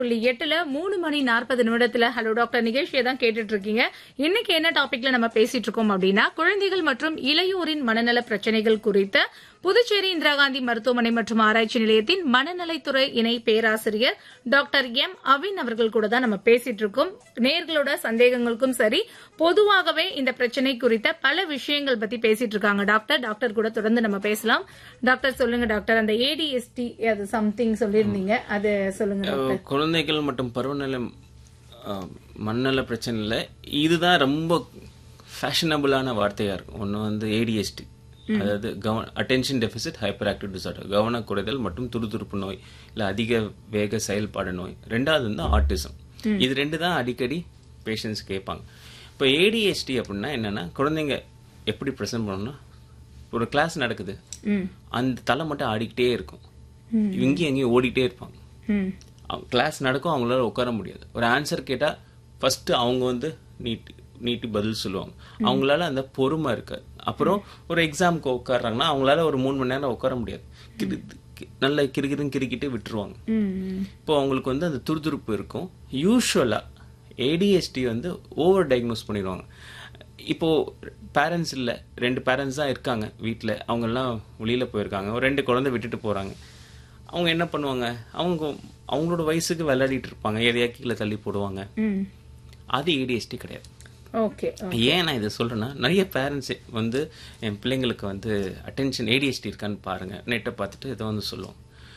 புள்ளி எட்டுல மூணு மணி நாற்பது நிமிடத்துல ஹலோ டாக்டர் நிகழ்ச்சியை தான் கேட்டுட்டு இருக்கீங்க இன்னைக்கு என்ன டாபிக்ல நம்ம பேசிட்டு இருக்கோம் அப்படின்னா குழந்தைகள் மற்றும் இளையோரின் மனநல பிரச்சனைகள் குறித்த புதுச்சேரி இந்திரா காந்தி மருத்துவமனை மற்றும் ஆராய்ச்சி நிலையத்தின் மனநலைத்துறை இணை பேராசிரியர் டாக்டர் எம் அவின் அவர்கள் கூட தான் நம்ம பேசிட்டு இருக்கோம் நேர்களோட சந்தேகங்களுக்கும் சரி பொதுவாகவே இந்த பிரச்சனை குறித்த பல விஷயங்கள் பத்தி பேசிட்டு இருக்காங்க டாக்டர் டாக்டர் கூட தொடர்ந்து நம்ம பேசலாம் டாக்டர் சொல்லுங்க டாக்டர் அந்த ஏடிஎஸ்டி அது சம்திங் சொல்லியிருந்தீங்க அது சொல்லுங்க டாக்டர் குழந்தைகள் மற்றும் பருவநிலை அஹ், மண்ணல பிரச்சனை இல்லை இதுதான் ரொம்ப ஃபேஷனபிளான வார்த்தையா இருக்கும் ஒன்று வந்து ஏடிஎஸ்டி அதாவது கவன attention deficit hyperactive disorder கவன குறைதல் மற்றும் துருதுருப்பு நோய் இல்லை அதிக வேக செயல்பாடு நோய் ரெண்டாவது வந்து ஆட்டிசம் இது ரெண்டு தான் அடிக்கடி பேஷண்ட்ஸ் கேட்பாங்க இப்போ ஏடிஎஸ்டி அப்படின்னா என்னன்னா குழந்தைங்க எப்படி ப்ரெசென்ட் பண்ணணும்னா ஒரு கிளாஸ் நடக்குது ம் அந்த தலை மட்டும் ஆடிக்கிட்டே இருக்கும் இங்கேயும் எங்கேயும் ஓடிட்டே இருப்பாங்க ம் கிளாஸ் நடக்கும் அவங்களால உட்கார முடியாது ஒரு ஆன்சர் கேட்டா ஃபர்ஸ்ட் அவங்க வந்து நீட்டி நீட்டி பதில் சொல்லுவாங்க அவங்களால அந்த பொறுமை இருக்காது அப்புறம் ஒரு எக்ஸாமுக்கு உட்காடுறாங்கன்னா அவங்களால ஒரு மூணு மணி நேரம் உட்கார முடியாது கிறு கி- நல்ல கிறுகிறுன்னு கிறுக்கிட்டு விட்டுருவாங்க ம் இப்போ அவங்களுக்கு வந்து அந்த துருதுருப்பு இருக்கும் யூஸ்வலா ஏடிஎஸ்டி வந்து ஓவர் டயக்னோஸ் பண்ணிடுவாங்க இப்போ பேரண்ட்ஸ் இல்லை ரெண்டு பேரண்ட்ஸ் தான் இருக்காங்க வீட்டில் அவங்கெல்லாம் வெளியில போயிருக்காங்க ஒரு ரெண்டு குழந்தை விட்டுட்டு போறாங்க அவங்க என்ன பண்ணுவாங்க அவங்க அவங்களோட வயசுக்கு விளையாடிட்டு இருப்பாங்க எதையா கீழே தள்ளி போடுவாங்க ம் அது ஏடிஎஸ்டி கிடையாது ஓகே ஏன் நான் இதை சொல்றேன்னா நிறைய பேரண்ட்ஸ் வந்து என் பிள்ளைங்களுக்கு வந்து அட்டென்ஷன் ஏடிஎஸ்டி இருக்கான்னு பாருங்க நெட்டை பார்த்துட்டு இதை வந்து சொல்லுவோம்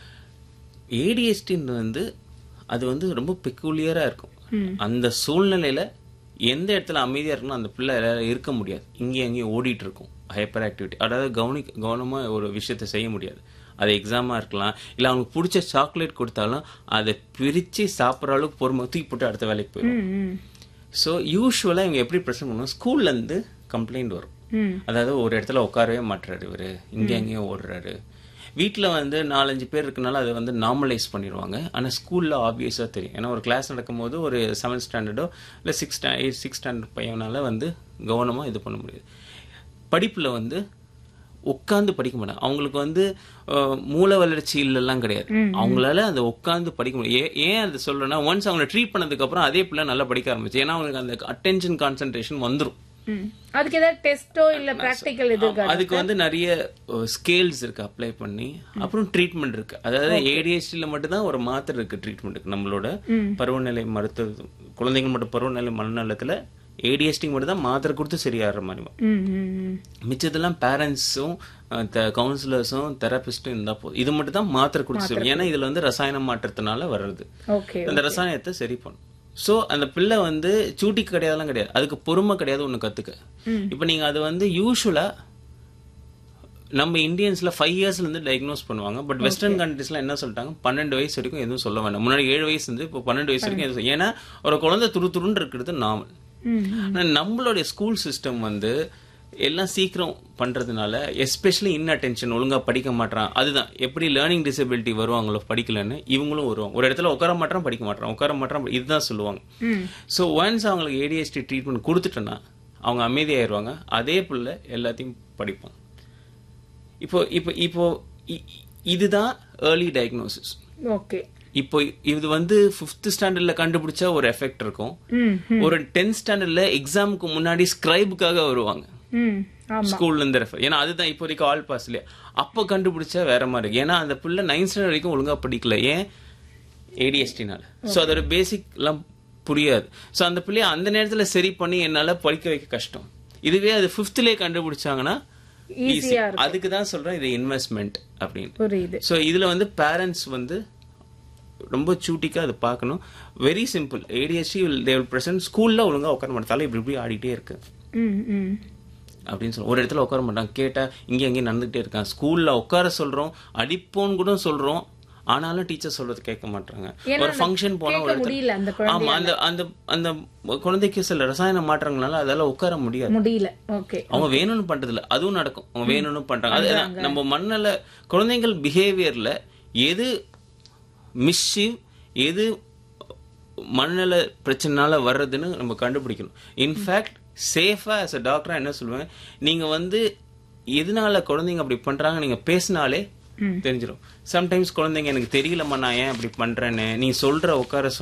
ஏடிஎஸ்டின்னு வந்து அது வந்து ரொம்ப பெக்குலியரா இருக்கும் அந்த சூழ்நிலையில எந்த இடத்துல அமைதியா இருக்கணும் அந்த பிள்ளை இருக்க முடியாது இங்கேயும் அங்கேயும் ஓடிட்டு இருக்கும் ஹைப்பர் ஆக்டிவிட்டி அதாவது கவனி கவனமா ஒரு விஷயத்தை செய்ய முடியாது அது எக்ஸாமா இருக்கலாம் இல்ல அவங்களுக்கு பிடிச்ச சாக்லேட் கொடுத்தாலும் அதை பிரிச்சு சாப்பிட்ற அளவுக்கு பொறுமை தூக்கி போட்டு அடுத்த வேலைக்கு போயிடும் ம் ம் ஸோ யூஸ்வலாக இவங்க எப்படி ப்ரெசென்ட் பண்ணுவோம் ஸ்கூல்ல இருந்து கம்ப்ளைண்ட் வரும் ம் அதாவது ஒரு இடத்துல உட்காரவே மாட்டுறாரு இவரு இங்க எங்கேயும் ஓடுறாரு வீட்ல வந்து நாலஞ்சு பேர் இருக்கனால அதை வந்து நார்மலைஸ் பண்ணிடுவாங்க ஆனா ஸ்கூல்ல ஆப்வியஸாக தெரியும் ஏன்னா ஒரு கிளாஸ் நடக்கும்போது ஒரு செவன்த் ஸ்டாண்டர்டோ இல்லை சிக்ஸ் எயிட் சிக்ஸ் ஸ்டாண்டர்ட் பையனால வந்து கவனமா இது பண்ண முடியாது படிப்புல வந்து உட்காந்து படிக்க மாட்டாங்க அவங்களுக்கு வந்து அஹ், மூல வளர்ச்சி இல்லெல்லாம் கிடையாது அவங்களால அதை உட்காந்து படிக்க முடியும் ஏ- ஏன் அதை சொல்றேன்னா ஒன்ஸ் அவங்களை ட்ரீட் பண்ணதுக்கு அப்புறம் அதே பிள்ளை நல்லா படிக்க ஆரம்பிச்சு ஏன்னா அவங்களுக்கு அந்த அட்டென்ஷன் கான்சென்ட்ரேஷன் வந்துரும் ம் அதுக்கு ஏதாவது டெஸ்டோ இல்ல பிராக்டிக்கல் இது இருக்கா அதுக்கு வந்து நிறைய ஸ்கேல்ஸ் இருக்கு அப்ளை பண்ணி அப்புறம் ட்ரீட்மெண்ட் இருக்கு அதாவது ஏடிஎஸ்டில மட்டும்தான் ஒரு மாத்திரை இருக்கு ட்ரீட்மெண்ட்டுக்கு நம்மளோட பருவநிலை மருத்துவ குழந்தைகள் மட்டும் பருவநிலை மனநலத்துல ஏடிஎஸ்டி மட்டும் தான் மாத்திரை கொடுத்து சரியாகிற மாதிரி வரும். ம் ம் ம் மிச்சதெல்லாம் பேரண்ட்ஸும் கவுன்சிலர்ஸும் தெரபிஸ்டும் இருந்தா போதும் இது மட்டும் தான் மாத்திரை கொடுத்து சரி ஏன்னா இதுல வந்து ரசாயன மாற்றத்தினால வர்றது ஓகே அந்த ரசாயனத்தை சரி பண்ணும் சோ அந்த பிள்ளை வந்து சூட்டிக்கு கிடையாதுலாம் கிடையாது அதுக்கு பொறுமை கிடையாது ஒண்ணு கத்துக்க இப்போ நீங்க அது வந்து யூஸ்வலா நம்ம இந்தியன்ஸ்ல ஃபைவ் இயர்ஸ்ல இருந்து டயக்னோஸ் பண்ணுவாங்க பட் வெஸ்டர்ன் கண்ட்ரீஸ்ல என்ன சொல்லிட்டாங்க பன்னெண்டு வயசு வரைக்கும் எதுவும் சொல்ல வேண்டாம் முன்னாடி ஏழு வயசு இருந்து இப்போ பன்னெண்டு வயசு வரைக்கும் எதுவும் சொல்ல- ஏன்னா ஒரு குழந்தை துரு துருன்னு இருக்கிறது நார்மல் ம் ஆனா நம்மளுடைய ஸ்கூல் சிஸ்டம் வந்து எல்லாம் சீக்கிரம் பண்றதுனால எஸ்பெஷலி இன் அட்டென்ஷன் ஒழுங்கா படிக்க மாட்டான் அதுதான் எப்படி லேர்னிங் டிசபிலிட்டி வருவாங்களோ படிக்கலன்னு இவங்களும் வருவாங்க ஒரு இடத்துல உட்கார மாட்டான் படிக்க மாட்டான் உட்கார மாட்டான் இதுதான் சொல்லுவாங்க ம் ஸோ ஒன்ஸ் அவங்களுக்கு ஏடிஎஸ்டி ட்ரீட்மெண்ட் கொடுத்துட்டோன்னா அவங்க அமைதியாயிருவாங்க அதே பிள்ளை எல்லாத்தையும் படிப்பாங்க இப்போ இப்போ இப்போ இ- இதுதான் ஏர்லி டயக்னோசிஸ் ஓகே இப்போ இது வந்து ஃபிஃப்த் ஸ்டாண்டர்ட்ல கண்டுபிடிச்சா ஒரு எஃபெக்ட் இருக்கும் ம் ஒரு டென்த் ஸ்டாண்டர்ட்ல எக்ஸாமுக்கு முன்னாடி ஸ்கிரைபுக்காக வருவாங்க ம் ஆமா ஸ்கூல்ல இருந்து ரெஃபர் ஏன்னா அதுதான் இப்போதைக்கு ஆல் பாஸ் இல்லையா அப்போ கண்டுபிடிச்சா வேற மாதிரி இருக்கு ஏன்னா அந்த பிள்ளை நைன்த் ஸ்டாண்டர்ட் வரைக்கும் ஒழுங்கா படிக்கல ஏன் ஏடிஎஸ்டினால ஸோ அதோட பேசிக் எல்லாம் புரியாது ஸோ அந்த பிள்ளைய அந்த நேரத்துல சரி பண்ணி என்னால படிக்க வைக்க கஷ்டம் இதுவே அது ஃபிஃப்த்லேயே கண்டுபிடிச்சாங்கன்னா ஈஸி அதுக்கு தான் சொல்றேன் இது இன்வெஸ்ட்மெண்ட் அப்படின்னு புரியுது ஸோ இதுல வந்து பேரண்ட்ஸ் வந்து ரொம்ப சூட்டிக்கா அதை பார்க்கணும் வெரி சிம்பிள் ஏடிஎஸ்டி தேவல் பிரசன்ட் ஸ்கூல்ல ஒழுங்கா உட்கார மாட்டாங்க இப்படி இப்படி ஆடிட்டே இருக்கு ம் ம் அப்படின்னு சொல்ல ஒரு இடத்துல உட்கார மாட்டாங்க கேட்டா இங்க அங்கேயும் நடந்துகிட்டே இருக்கான் ஸ்கூல்ல உட்கார சொல்றோம் அடிப்போன்னு கூட சொல்றோம் ஆனாலும் டீச்சர் சொல்றது கேட்க மாட்டாங்க ஒரு ஃபங்க்ஷன் போனா ஒரு இடத்துல- முடியல அந்த ஆமா அந்த அந்த அந்த குழந்தைக்கு சில ரசாயன மாற்றங்களால அதால உட்கார முடியாது முடியல ஓகே அவங்க வேணும்னு பண்றது இல்ல அதுவும் நடக்கும் அவங்க வேணும்னு பண்றாங்க அது நம்ம மண்ணல குழந்தைகள் பிஹேவியர்ல எது மிஸ்ஷிவ் எது மண்ணல பிரச்சனைனால வர்றதுன்னு நம்ம கண்டுபிடிக்கணும் இன்ஃபேக்ட் சேஃபா as a டாக்டரா என்ன சொல்லுவேன் நீங்க வந்து எதனால குழந்தைங்க அப்படி பண்றாங்க நீங்க பேசினாலே தெரிஞ்சிடும் சம்டைம்ஸ் குழந்தைங்க எனக்கு தெரியலம்மா நான் ஏன் அப்படி பண்றேன்னு நீ சொல்ற உட்கார